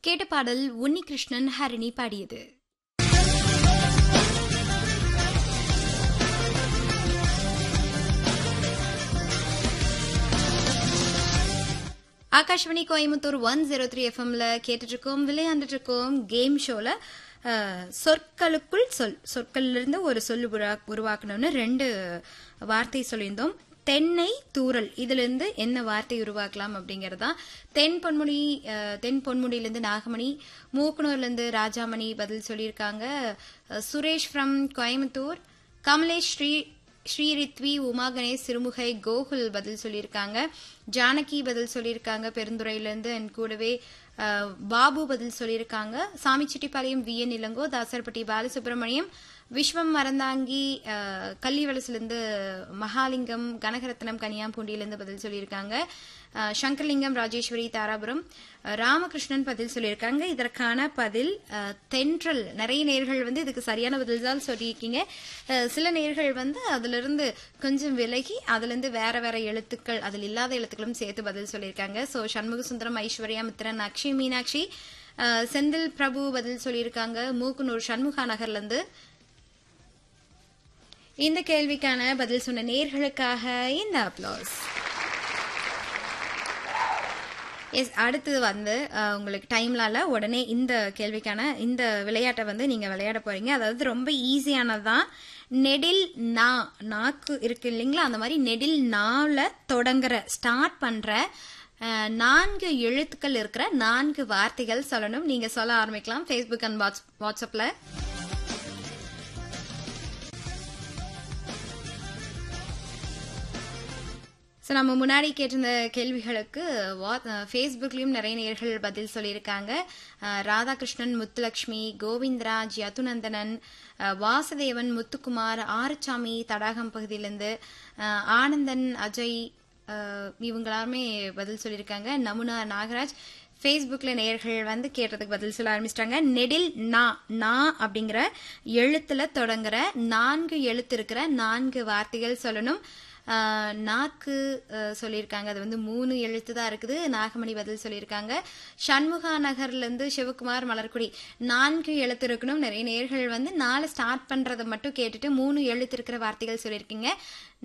கேட்ட பாடல் உன்னிகிருஷ்ணன் ஹரிணி பாடியது Akashvani Coimbatore one zero three எஃப்எம்ல கேட்டுட்டு இருக்கோம் விளையாண்டுட்டு இருக்கோம் கேம் ஷோல அஹ், சொற்களுக்குள் சொல் சொற்கள்ல இருந்து ஒரு சொல் உருவா- உருவாக்கணும்னு ரெண்டு வார்த்தை சொல்லியிருந்தோம் தென்னை தூறல் இதுல இருந்து என்ன வார்த்தை உருவாக்கலாம் அப்படிங்கறதா தென் பொன்முடி அஹ், தென் பொன்முடியிலிருந்து நாகமணி மூக்கனூர்ல இருந்து ராஜாமணி பதில் சொல்லியிருக்காங்க அஹ், சுரேஷ் ஃப்ரம் கோயம்புத்தூர் கமலேஷ் ஸ்ரீ ஸ்ரீரித்வி உமா கணேஷ் சிறுமுகை கோகுல் பதில் சொல்லியிருக்காங்க ஜானகி பதில் சொல்லியிருக்காங்க பெருந்துறையிலேருந்து அண்ட் கூடவே அஹ், பாபு பதில் சொல்லியிருக்காங்க சாமிச்செட்டிப்பாளையம் வி என் இளங்கோ தாசர்பட்டி பாலசுப்ரமணியம் விஸ்வம் மறந்தாங்கி அஹ், கள்ளிவலசிலிருந்து மகாலிங்கம் கனகரத்னம் கனியாம்பூண்டியிலிருந்து பதில் சொல்லியிருக்காங்க அஹ், சங்கர்லிங்கம் ராஜேஸ்வரி தாராபுரம் அஹ், ராமகிருஷ்ணன் பதில் சொல்லியிருக்காங்க இதற்கான பதில் அஹ், தென்றல் நிறைய நேர்கள் வந்து இதுக்கு சரியான பதில் தான் சொல்லியிருக்கீங்க அஹ், சில நேர்கள் வந்து அதுல இருந்து கொஞ்சம் விலகி அதுல இருந்து வேற வேற எழுத்துக்கள் அதில் இல்லாத எழுத்துக்களும் சேர்த்து பதில் சொல்லியிருக்காங்க சோ சண்முக சுந்தரம் ஐஸ்வர்யா மித்ரன் அக்ஷய் மீனாட்சி அஹ், செந்தில் பிரபு பதில் சொல்லியிருக்காங்க மூக்குனூர் சண்முகா நகர்ல இருந்து இந்த கேள்விக்கான பதில் சொன்ன நேர்களுக்காக இந்த அப்ளாஸ் எஸ் அடுத்தது வந்து அஹ், உங்களுக்கு டைம்லால உடனே இந்த கேள்விக்கான இந்த விளையாட்டை வந்து நீங்க விளையாட போறீங்க அதாவது ரொம்ப ஈஸியானது தான் நெடில் நா நாக்கு இருக்கு இல்லைங்களா அந்த மாதிரி நெடில் நால தொடங்குற ஸ்டார்ட் பண்ற அஹ், நான்கு எழுத்துக்கள் இருக்கிற நான்கு வார்த்தைகள் சொல்லணும் நீங்க சொல்ல ஆரம்பிக்கலாம் ஃபேஸ்புக் அண்ட் வாட்ஸ் வாட்ஸ்அப்ல ஸோ நம்ம முன்னாடி கேட்டிருந்த கேள்விகளுக்கு ஃபேஸ்புக்லேயும் நிறைய நேர்கள் பதில் சொல்லியிருக்காங்க அஹ், ராதாகிருஷ்ணன் முத்துலக்ஷ்மி கோவிந்தராஜ் யதுநந்தனன் அஹ், வாசுதேவன் முத்துக்குமார் ஆறுச்சாமி தடாகம் பகுதியிலேருந்து அஹ், ஆனந்தன் அஜய் அஹ், இவங்க எல்லாருமே பதில் சொல்லியிருக்காங்க நமுனா நாகராஜ் ஃபேஸ்புக்கில் நேயர்கள் வந்து கேட்டதுக்கு பதில் சொல்ல ஆரம்பிச்சிட்டாங்க நெடில் நா நா அப்படிங்கிற எழுத்துல தொடங்குற நான்கு எழுத்து இருக்கிற நான்கு வார்த்தைகள் சொல்லணும் ஆஹ், நாக்கு ஆஹ், சொல்லியிருக்காங்க அது வந்து மூணு எழுத்து தான் இருக்குது நாகமணி பதில் சொல்லியிருக்காங்க சண்முகா நகர்ல இருந்து சிவகுமார் மலர்குடி நான்கு எழுத்து இருக்கணும் நிறைய நேர்கள் வந்து நாலு ஸ்டார்ட் பண்றதை மட்டும் கேட்டுட்டு மூணு எழுத்து இருக்கிற வார்த்தைகள் சொல்லியிருக்கீங்க